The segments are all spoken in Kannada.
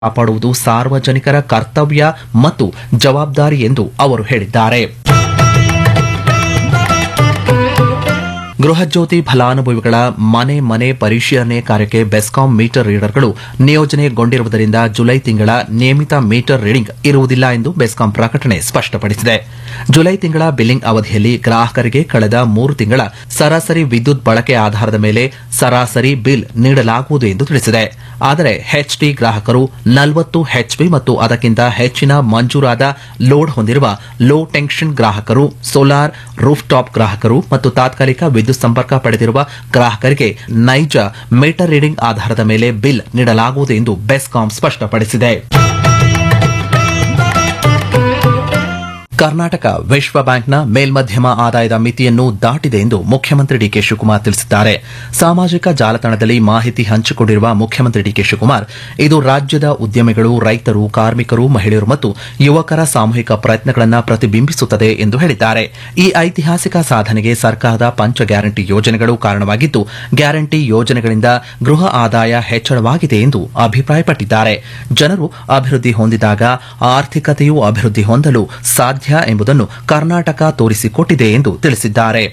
ಕಾಪಾಡುವುದು ಸಾರ್ವಜನಿಕರ ಕರ್ತವ್ಯ ಮತ್ತು ಜವಾಬ್ದಾರಿ ಎಂದು ಅವರು ಹೇಳಿದ್ದಾರೆ ಗೃಹಜ್ಯೋತಿ ಫಲಾನುಭವಿಗಳ ಮನೆ ಮನೆ ಪರಿಶೀಲನೆ ಕಾರ್ಯಕ್ಕೆ ಬೆಸ್ಕಾಂ ಮೀಟರ್ ರೀಡರ್ಗಳು ನಿಯೋಜನೆಗೊಂಡಿರುವುದರಿಂದ ಜುಲೈ ತಿಂಗಳ ನಿಯಮಿತ ಮೀಟರ್ ರೀಡಿಂಗ್ ಇರುವುದಿಲ್ಲ ಎಂದು ಬೆಸ್ಕಾಂ ಪ್ರಕಟಣೆ ಸ್ಪಷ್ಟಪಡಿಸಿದೆ ಜುಲೈ ತಿಂಗಳ ಬಿಲ್ಲಿಂಗ್ ಅವಧಿಯಲ್ಲಿ ಗ್ರಾಹಕರಿಗೆ ಕಳೆದ ಮೂರು ತಿಂಗಳ ಸರಾಸರಿ ವಿದ್ಯುತ್ ಬಳಕೆ ಆಧಾರದ ಮೇಲೆ ಸರಾಸರಿ ಬಿಲ್ ನೀಡಲಾಗುವುದು ಎಂದು ತಿಳಿಸಿದೆ ಆದರೆ ಎಚ್ಟಿ ಗ್ರಾಹಕರು ನಲವತ್ತು ಎಚ್ಪಿ ಮತ್ತು ಅದಕ್ಕಿಂತ ಹೆಚ್ಚಿನ ಮಂಜೂರಾದ ಲೋಡ್ ಹೊಂದಿರುವ ಲೋ ಟೆನ್ಷನ್ ಗ್ರಾಹಕರು ಸೋಲಾರ್ ರೂಫ್ ಟಾಪ್ ಗ್ರಾಹಕರು ಮತ್ತು ತಾತ್ಕಾಲಿಕ ವಿದ್ಯುತ್ ಸಂಪರ್ಕ ಪಡೆದಿರುವ ಗ್ರಾಹಕರಿಗೆ ನೈಜ ಮೀಟರ್ ರೀಡಿಂಗ್ ಆಧಾರದ ಮೇಲೆ ಬಿಲ್ ನೀಡಲಾಗುವುದು ಎಂದು ಬೆಸ್ಕಾಂ ಸ್ಪಷ್ಟಪಡಿಸಿದೆ ಕರ್ನಾಟಕ ವಿಶ್ವ ಬ್ಯಾಂಕ್ನ ಮೇಲ್ಮಧ್ಯಮ ಆದಾಯದ ಮಿತಿಯನ್ನು ದಾಟಿದೆ ಎಂದು ಮುಖ್ಯಮಂತ್ರಿ ಡಿಕೆ ಶಿವಕುಮಾರ್ ತಿಳಿಸಿದ್ದಾರೆ ಸಾಮಾಜಿಕ ಜಾಲತಾಣದಲ್ಲಿ ಮಾಹಿತಿ ಹಂಚಿಕೊಂಡಿರುವ ಮುಖ್ಯಮಂತ್ರಿ ಡಿಕೆ ಶಿವಕುಮಾರ್ ಇದು ರಾಜ್ಯದ ಉದ್ಯಮಿಗಳು ರೈತರು ಕಾರ್ಮಿಕರು ಮಹಿಳೆಯರು ಮತ್ತು ಯುವಕರ ಸಾಮೂಹಿಕ ಪ್ರಯತ್ನಗಳನ್ನು ಪ್ರತಿಬಿಂಬಿಸುತ್ತದೆ ಎಂದು ಹೇಳಿದ್ದಾರೆ ಈ ಐತಿಹಾಸಿಕ ಸಾಧನೆಗೆ ಸರ್ಕಾರದ ಪಂಚ ಗ್ಯಾರಂಟಿ ಯೋಜನೆಗಳು ಕಾರಣವಾಗಿದ್ದು ಗ್ಯಾರಂಟಿ ಯೋಜನೆಗಳಿಂದ ಗೃಹ ಆದಾಯ ಹೆಚ್ಚಳವಾಗಿದೆ ಎಂದು ಅಭಿಪ್ರಾಯಪಟ್ಟಿದ್ದಾರೆ ಜನರು ಅಭಿವೃದ್ಧಿ ಹೊಂದಿದಾಗ ಆರ್ಥಿಕತೆಯೂ ಅಭಿವೃದ್ಧಿ ಹೊಂದಲು ಸಾಧ್ಯ ಎಂಬುದನ್ನು ಕರ್ನಾಟಕ ತೋರಿಸಿಕೊಟ್ಟಿದೆ ಎಂದು ತಿಳಿಸಿದ್ದಾರೆ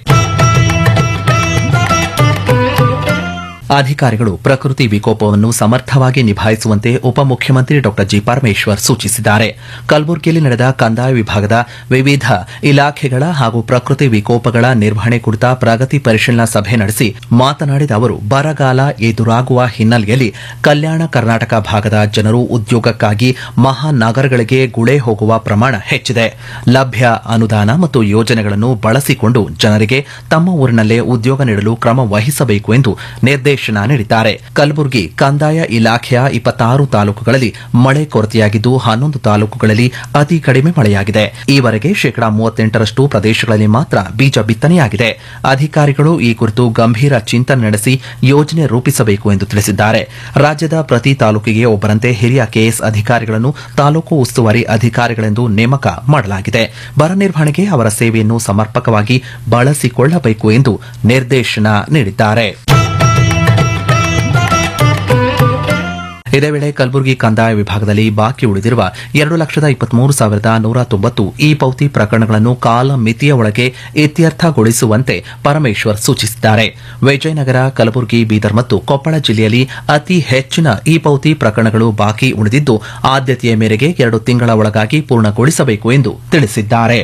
ಅಧಿಕಾರಿಗಳು ಪ್ರಕೃತಿ ವಿಕೋಪವನ್ನು ಸಮರ್ಥವಾಗಿ ನಿಭಾಯಿಸುವಂತೆ ಉಪಮುಖ್ಯಮಂತ್ರಿ ಡಾ ಜಿ ಪರಮೇಶ್ವರ್ ಸೂಚಿಸಿದ್ದಾರೆ ಕಲಬುರಗಿಯಲ್ಲಿ ನಡೆದ ಕಂದಾಯ ವಿಭಾಗದ ವಿವಿಧ ಇಲಾಖೆಗಳ ಹಾಗೂ ಪ್ರಕೃತಿ ವಿಕೋಪಗಳ ನಿರ್ವಹಣೆ ಕುರಿತ ಪ್ರಗತಿ ಪರಿಶೀಲನಾ ಸಭೆ ನಡೆಸಿ ಮಾತನಾಡಿದ ಅವರು ಬರಗಾಲ ಎದುರಾಗುವ ಹಿನ್ನೆಲೆಯಲ್ಲಿ ಕಲ್ಯಾಣ ಕರ್ನಾಟಕ ಭಾಗದ ಜನರು ಉದ್ಯೋಗಕ್ಕಾಗಿ ಮಹಾನಗರಗಳಿಗೆ ಗುಳೆ ಹೋಗುವ ಪ್ರಮಾಣ ಹೆಚ್ಚಿದೆ ಲಭ್ಯ ಅನುದಾನ ಮತ್ತು ಯೋಜನೆಗಳನ್ನು ಬಳಸಿಕೊಂಡು ಜನರಿಗೆ ತಮ್ಮ ಊರಿನಲ್ಲೇ ಉದ್ಯೋಗ ನೀಡಲು ಕ್ರಮ ವಹಿಸಬೇಕು ಎಂದು ನಿರ್ದೇಶನ ನೀಡಿದ್ದಾರೆ ಕಲಬುರಗಿ ಕಂದಾಯ ಇಲಾಖೆಯ ಇಪ್ಪತ್ತಾರು ತಾಲೂಕುಗಳಲ್ಲಿ ಮಳೆ ಕೊರತೆಯಾಗಿದ್ದು ಹನ್ನೊಂದು ತಾಲೂಕುಗಳಲ್ಲಿ ಅತಿ ಕಡಿಮೆ ಮಳೆಯಾಗಿದೆ ಈವರೆಗೆ ಶೇಕಡಾ ಮೂವತ್ತೆಂಟರಷ್ಟು ಪ್ರದೇಶಗಳಲ್ಲಿ ಮಾತ್ರ ಬೀಜ ಬಿತ್ತನೆಯಾಗಿದೆ ಅಧಿಕಾರಿಗಳು ಈ ಕುರಿತು ಗಂಭೀರ ಚಿಂತನೆ ನಡೆಸಿ ಯೋಜನೆ ರೂಪಿಸಬೇಕು ಎಂದು ತಿಳಿಸಿದ್ದಾರೆ ರಾಜ್ಯದ ಪ್ರತಿ ತಾಲೂಕಿಗೆ ಒಬ್ಬರಂತೆ ಹಿರಿಯ ಕೆಎಸ್ ಅಧಿಕಾರಿಗಳನ್ನು ತಾಲೂಕು ಉಸ್ತುವಾರಿ ಅಧಿಕಾರಿಗಳೆಂದು ನೇಮಕ ಮಾಡಲಾಗಿದೆ ಬರ ನಿರ್ವಹಣೆಗೆ ಅವರ ಸೇವೆಯನ್ನು ಸಮರ್ಪಕವಾಗಿ ಬಳಸಿಕೊಳ್ಳಬೇಕು ಎಂದು ನಿರ್ದೇಶನ ನೀಡಿದ್ದಾರೆ ಇದೇ ವೇಳೆ ಕಲಬುರಗಿ ಕಂದಾಯ ವಿಭಾಗದಲ್ಲಿ ಬಾಕಿ ಉಳಿದಿರುವ ಎರಡು ಲಕ್ಷದ ಇಪ್ಪತ್ಮೂರು ಸಾವಿರದ ನೂರ ತೊಂಬತ್ತು ಇ ಪೌತಿ ಪ್ರಕರಣಗಳನ್ನು ಕಾಲ ಮಿತಿಯ ಒಳಗೆ ಇತ್ಯರ್ಥಗೊಳಿಸುವಂತೆ ಪರಮೇಶ್ವರ್ ಸೂಚಿಸಿದ್ದಾರೆ ವಿಜಯನಗರ ಕಲಬುರಗಿ ಬೀದರ್ ಮತ್ತು ಕೊಪ್ಪಳ ಜಿಲ್ಲೆಯಲ್ಲಿ ಅತಿ ಹೆಚ್ಚಿನ ಇ ಪೌತಿ ಪ್ರಕರಣಗಳು ಬಾಕಿ ಉಳಿದಿದ್ದು ಆದ್ಯತೆಯ ಮೇರೆಗೆ ಎರಡು ತಿಂಗಳ ಒಳಗಾಗಿ ಪೂರ್ಣಗೊಳಿಸಬೇಕು ಎಂದು ತಿಳಿಸಿದ್ದಾರೆ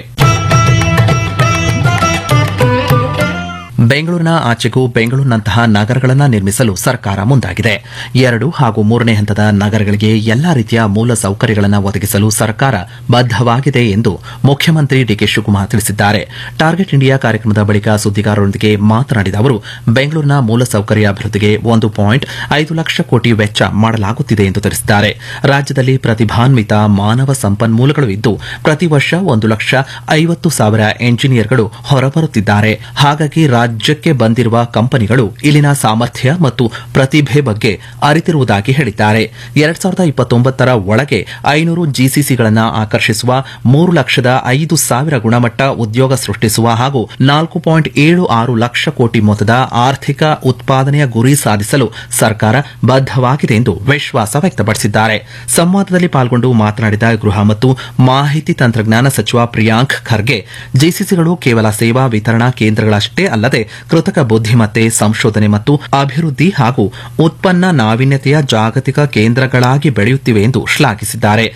ಬೆಂಗಳೂರಿನ ಆಚೆಗೂ ಬೆಂಗಳೂರಿನಂತಹ ನಗರಗಳನ್ನು ನಿರ್ಮಿಸಲು ಸರ್ಕಾರ ಮುಂದಾಗಿದೆ ಎರಡು ಹಾಗೂ ಮೂರನೇ ಹಂತದ ನಗರಗಳಿಗೆ ಎಲ್ಲಾ ರೀತಿಯ ಮೂಲ ಸೌಕರ್ಯಗಳನ್ನು ಒದಗಿಸಲು ಸರ್ಕಾರ ಬದ್ದವಾಗಿದೆ ಎಂದು ಮುಖ್ಯಮಂತ್ರಿ ಡಿಕೆ ಶಿವಕುಮಾರ್ ತಿಳಿಸಿದ್ದಾರೆ ಟಾರ್ಗೆಟ್ ಇಂಡಿಯಾ ಕಾರ್ಯಕ್ರಮದ ಬಳಿಕ ಸುದ್ದಿಗಾರರೊಂದಿಗೆ ಮಾತನಾಡಿದ ಅವರು ಬೆಂಗಳೂರಿನ ಮೂಲಸೌಕರ್ಯ ಅಭಿವೃದ್ಧಿಗೆ ಒಂದು ಪಾಯಿಂಟ್ ಐದು ಲಕ್ಷ ಕೋಟಿ ವೆಚ್ಚ ಮಾಡಲಾಗುತ್ತಿದೆ ಎಂದು ತಿಳಿಸಿದ್ದಾರೆ ರಾಜ್ಯದಲ್ಲಿ ಪ್ರತಿಭಾನ್ವಿತ ಮಾನವ ಸಂಪನ್ಮೂಲಗಳು ಇದ್ದು ಪ್ರತಿ ವರ್ಷ ಒಂದು ಲಕ್ಷ ಐವತ್ತು ಸಾವಿರ ಎಂಜಿನಿಯರ್ಗಳು ಹೊರಬರುತ್ತಿದ್ದಾರೆ ಹಾಗಾಗಿ ರಾಜ್ಯಕ್ಕೆ ಬಂದಿರುವ ಕಂಪನಿಗಳು ಇಲ್ಲಿನ ಸಾಮರ್ಥ್ಯ ಮತ್ತು ಪ್ರತಿಭೆ ಬಗ್ಗೆ ಅರಿತಿರುವುದಾಗಿ ಹೇಳಿದ್ದಾರೆ ಎರಡ್ ಸಾವಿರದ ಇಪ್ಪತ್ತೊಂಬತ್ತರ ಒಳಗೆ ಐನೂರು ಜಿಸಿಸಿಗಳನ್ನು ಆಕರ್ಷಿಸುವ ಮೂರು ಲಕ್ಷದ ಐದು ಸಾವಿರ ಗುಣಮಟ್ಟ ಉದ್ಯೋಗ ಸೃಷ್ಟಿಸುವ ಹಾಗೂ ನಾಲ್ಕು ಪಾಯಿಂಟ್ ಏಳು ಆರು ಲಕ್ಷ ಕೋಟಿ ಮೊತ್ತದ ಆರ್ಥಿಕ ಉತ್ಪಾದನೆಯ ಗುರಿ ಸಾಧಿಸಲು ಸರ್ಕಾರ ಬದ್ದವಾಗಿದೆ ಎಂದು ವಿಶ್ವಾಸ ವ್ಯಕ್ತಪಡಿಸಿದ್ದಾರೆ ಸಂವಾದದಲ್ಲಿ ಪಾಲ್ಗೊಂಡು ಮಾತನಾಡಿದ ಗೃಹ ಮತ್ತು ಮಾಹಿತಿ ತಂತ್ರಜ್ಞಾನ ಸಚಿವ ಪ್ರಿಯಾಂಕ್ ಖರ್ಗೆ ಜಿಸಿಸಿಗಳು ಕೇವಲ ಸೇವಾ ವಿತರಣಾ ಕೇಂದ್ರಗಳಷ್ಟೇ ಅಲ್ಲದೆ ಕೃತಕ ಬುದ್ಧಿಮತ್ತೆ ಸಂಶೋಧನೆ ಮತ್ತು ಅಭಿವೃದ್ಧಿ ಹಾಗೂ ಉತ್ಪನ್ನ ನಾವೀನ್ಯತೆಯ ಜಾಗತಿಕ ಕೇಂದ್ರಗಳಾಗಿ ಬೆಳೆಯುತ್ತಿವೆ ಎಂದು ಶ್ಲಾಘಿಸಿದ್ದಾರೆ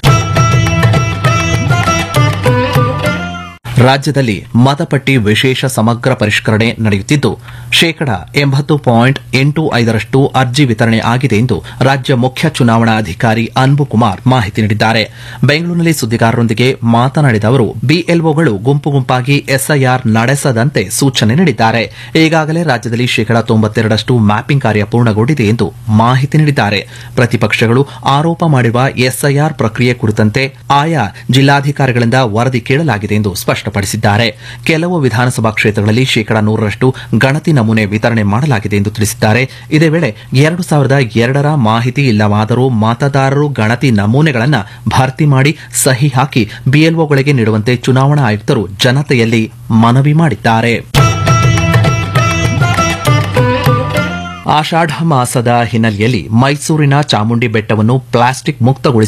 ರಾಜ್ಯದಲ್ಲಿ ಮತಪಟ್ಟಿ ವಿಶೇಷ ಸಮಗ್ರ ಪರಿಷ್ಕರಣೆ ನಡೆಯುತ್ತಿದ್ದು ಶೇಕಡ ಎಂಬತ್ತು ಪಾಯಿಂಟ್ ಎಂಟು ಐದರಷ್ಟು ಅರ್ಜಿ ವಿತರಣೆ ಆಗಿದೆ ಎಂದು ರಾಜ್ಯ ಮುಖ್ಯ ಚುನಾವಣಾ ಅಧಿಕಾರಿ ಅನ್ಬು ಕುಮಾರ್ ಮಾಹಿತಿ ನೀಡಿದ್ದಾರೆ ಬೆಂಗಳೂರಿನಲ್ಲಿ ಸುದ್ದಿಗಾರರೊಂದಿಗೆ ಮಾತನಾಡಿದ ಅವರು ಬಿಎಲ್ಒಗಳು ಗುಂಪು ಗುಂಪಾಗಿ ಎಸ್ಐಆರ್ ನಡೆಸದಂತೆ ಸೂಚನೆ ನೀಡಿದ್ದಾರೆ ಈಗಾಗಲೇ ರಾಜ್ಯದಲ್ಲಿ ಶೇಕಡ ತೊಂಬತ್ತೆರಡರಷ್ಟು ಮ್ಯಾಪಿಂಗ್ ಕಾರ್ಯ ಪೂರ್ಣಗೊಂಡಿದೆ ಎಂದು ಮಾಹಿತಿ ನೀಡಿದ್ದಾರೆ ಪ್ರತಿಪಕ್ಷಗಳು ಆರೋಪ ಮಾಡಿರುವ ಎಸ್ಐಆರ್ ಪ್ರಕ್ರಿಯೆ ಕುರಿತಂತೆ ಆಯಾ ಜಿಲ್ಲಾಧಿಕಾರಿಗಳಿಂದ ವರದಿ ಕೇಳಲಾಗಿದೆ ಎಂದು ಸ್ಪಷ್ಟಪಡಿಸಿದ್ದಾರೆ ಕೆಲವು ವಿಧಾನಸಭಾ ಕ್ಷೇತ್ರಗಳಲ್ಲಿ ಶೇಕಡ ನೂರರಷ್ಟು ಗಣತಿ ನಮೂನೆ ವಿತರಣೆ ಮಾಡಲಾಗಿದೆ ಎಂದು ತಿಳಿಸಿದ್ದಾರೆ ಇದೇ ವೇಳೆ ಎರಡು ಸಾವಿರದ ಎರಡರ ಮಾಹಿತಿ ಇಲ್ಲವಾದರೂ ಮತದಾರರು ಗಣತಿ ನಮೂನೆಗಳನ್ನು ಭರ್ತಿ ಮಾಡಿ ಸಹಿ ಹಾಕಿ ಬಿಎಲ್ಒಗಳಿಗೆ ನೀಡುವಂತೆ ಚುನಾವಣಾ ಆಯುಕ್ತರು ಜನತೆಯಲ್ಲಿ ಮನವಿ ಮಾಡಿದ್ದಾರೆ ಆಷಾಢ ಮಾಸದ ಹಿನ್ನೆಲೆಯಲ್ಲಿ ಮೈಸೂರಿನ ಚಾಮುಂಡಿ ಬೆಟ್ಟವನ್ನು ಪ್ಲಾಸ್ಟಿಕ್ ಮುಕ್ತಗೊಳಿಸಿ